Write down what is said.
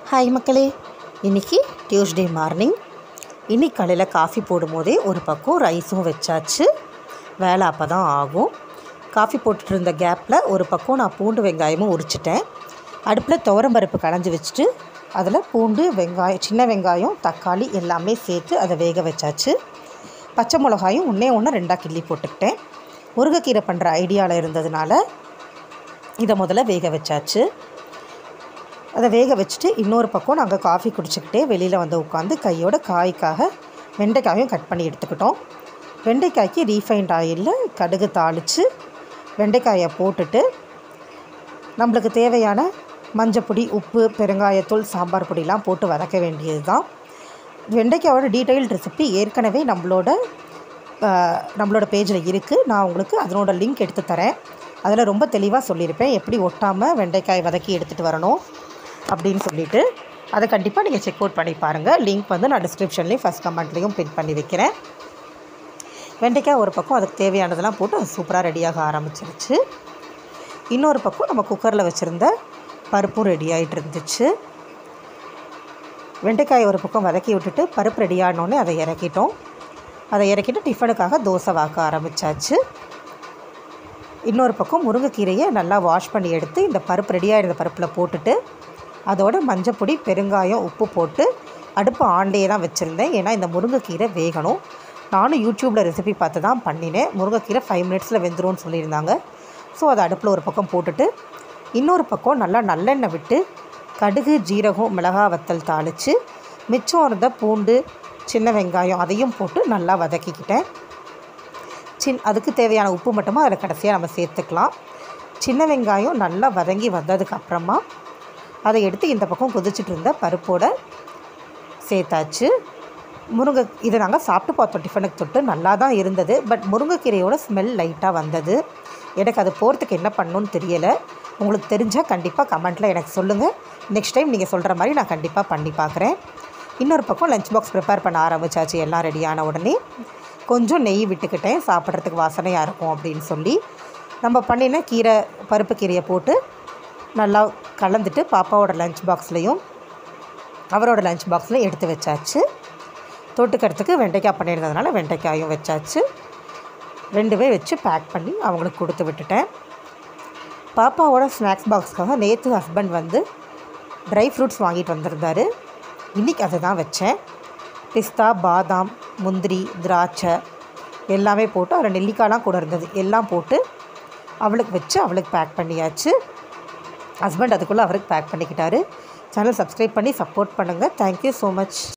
hi மக்களே இன்றைக்கி Tuesday morning இன்னைக்கு காலையில் காஃபி போடும்போதே ஒரு பக்கம் ரைஸும் வச்சாச்சு வேலை அப்போ தான் ஆகும் காஃபி போட்டுட்டு இருந்த கேப்பில் ஒரு பக்கம் நான் பூண்டு வெங்காயமும் உரிச்சிட்டேன் அடுப்பில் துவரம்பருப்பு களைஞ்சி வச்சுட்டு அதில் பூண்டு வெங்காயம் சின்ன வெங்காயம் தக்காளி எல்லாமே சேர்த்து அதை வேக வச்சாச்சு பச்சை மிளகாயும் ஒன்றே ஒன்று ரெண்டாக கிள்ளி போட்டுக்கிட்டேன் முருங்கைக்கீரை பண்ணுற ஐடியாவில் இருந்ததுனால இதை முதல்ல வேக வச்சாச்சு அதை வேக வச்சுட்டு இன்னொரு பக்கம் நாங்கள் காஃபி குடிச்சிக்கிட்டே வெளியில் வந்து உட்காந்து கையோட காய்க்காக வெண்டைக்காயும் கட் பண்ணி எடுத்துக்கிட்டோம் வெண்டைக்காய்க்கு ரீஃபைண்ட் ஆயிலில் கடுகு தாளித்து வெண்டைக்காயை போட்டுட்டு நம்மளுக்கு தேவையான மஞ்சப்பொடி உப்பு பெருங்காயத்தூள் சாம்பார் பொடிலாம் போட்டு வதக்க வேண்டியது தான் வெண்டைக்காயோட டீட்டெயில்டு ரெசிபி ஏற்கனவே நம்மளோட ஆஹ், நம்மளோட பேஜில் இருக்குது நான் உங்களுக்கு அதனோட லிங்க் எடுத்து தரேன் அதில் ரொம்ப தெளிவாக சொல்லியிருப்பேன் எப்படி ஒட்டாமல் வெண்டைக்காய் வதக்கி எடுத்துகிட்டு வரணும் அப்படின்னு சொல்லிட்டு அதை கண்டிப்பாக நீங்கள் செக் அவுட் பண்ணி பாருங்கள் லிங்க் வந்து நான் டிஸ்கிரிப்ஷன்லேயும் ஃபஸ்ட் கமெண்ட்லேயும் பின் பண்ணி வைக்கிறேன் வெண்டைக்காய் ஒரு பக்கம் அதுக்கு தேவையானதெல்லாம் போட்டு அது சூப்பராக ரெடியாக ஆரம்பிச்சிருச்சு இன்னொரு பக்கம் நம்ம குக்கரில் வச்சுருந்த பருப்பும் ரெடி ஆகிட்டு இருந்துச்சு வெண்டைக்காயை ஒரு பக்கம் வதக்கி விட்டுட்டு பருப்பு ரெடி ஆனோடனே அதை இறக்கிட்டோம் அதை இறக்கிட்டு டிஃபனுக்காக தோசை வாக்க ஆரம்பித்தாச்சு இன்னொரு பக்கம் முருங்கைக்கீரையை நல்லா வாஷ் பண்ணி எடுத்து இந்த பருப்பு ரெடியாக இருந்த பருப்பில் போட்டுட்டு அதோட மஞ்சப்பொடி பெருங்காயம் உப்பு போட்டு அடுப்பு ஆன்லேயே தான் வச்சுருந்தேன் ஏன்னா இந்த முருங்கைக்கீரை வேகணும் நானும் யூடியூப்பில் ரெசிபி பார்த்து தான் பண்ணினேன் முருங்கைக்கீரை ஃபைவ் மினிட்ஸில் வெந்துரும்னு சொல்லியிருந்தாங்க ஸோ அதை அடுப்பில் ஒரு பக்கம் போட்டுட்டு இன்னொரு பக்கம் நல்லா நல்லெண்ணெய் விட்டு கடுகு ஜீரகம் மிளகா வத்தல் தாளித்து மிச்சம் இருந்த பூண்டு சின்ன வெங்காயம் அதையும் போட்டு நல்லா வதக்கிக்கிட்டேன் சின் அதுக்கு தேவையான உப்பு மட்டுமா அதில் கடைசியாக நம்ம சேர்த்துக்கலாம் சின்ன வெங்காயம் நல்லா வதங்கி வந்ததுக்கு அப்புறமா அதை எடுத்து இந்த பக்கம் கொதிச்சிட்டு இருந்த பருப்போட சேர்த்தாச்சு முருங்கை இதை நாங்கள் சாப்பிட்டு பார்த்தோம் டிஃபனுக்கு தொட்டு நல்லா தான் இருந்தது பட் முருங்கைக்கீரையோட ஸ்மெல் லைட்டாக வந்தது எனக்கு அது போகிறதுக்கு என்ன பண்ணணும்னு தெரியலை உங்களுக்கு தெரிஞ்சால் கண்டிப்பாக கமெண்ட்டில் எனக்கு சொல்லுங்கள் நெக்ஸ்ட் டைம் நீங்கள் சொல்கிற மாதிரி நான் கண்டிப்பாக பண்ணி பார்க்குறேன் இன்னொரு பக்கம் லஞ்ச் பாக்ஸ் ப்ரிப்பேர் பண்ண ஆரம்பிச்சாச்சு எல்லாம் ரெடியான உடனே கொஞ்சம் நெய் விட்டுக்கிட்டேன் சாப்பிட்றதுக்கு வாசனையாக இருக்கும் அப்படின்னு சொல்லி நம்ம பண்ணின கீரை பருப்பு கீரையை போட்டு நல்லா கலந்துட்டு பாப்பாவோட லஞ்ச் பாக்ஸ்லேயும் அவரோட லஞ்ச் பாக்ஸில் எடுத்து வச்சாச்சு தொட்டுக்கிறதுக்கு வெண்டைக்காய் பண்ணியிருந்ததுனால வெண்டைக்காயும் வச்சாச்சு ரெண்டுமே வச்சு பேக் பண்ணி அவங்களுக்கு கொடுத்து விட்டுட்டேன் பாப்பாவோட ஸ்நாக்ஸ் பாக்ஸ்க்காக நேற்று ஹஸ்பண்ட் வந்து ட்ரை ஃப்ரூட்ஸ் வாங்கிட்டு வந்திருந்தாரு இன்றைக்கி அதை தான் வச்சேன் பிஸ்தா பாதாம் முந்திரி திராட்சை எல்லாமே போட்டு அதில் நெல்லிக்காய்லாம் கூட இருந்தது எல்லாம் போட்டு அவளுக்கு வச்சு அவளுக்கு பேக் பண்ணியாச்சு ஹஸ்பண்ட் அதுக்குள்ளே அவருக்கு பேக் பண்ணிக்கிட்டாரு சேனல் சப்ஸ்கிரைப் பண்ணி சப்போர்ட் பண்ணுங்கள் தேங்க்யூ ஸோ மச்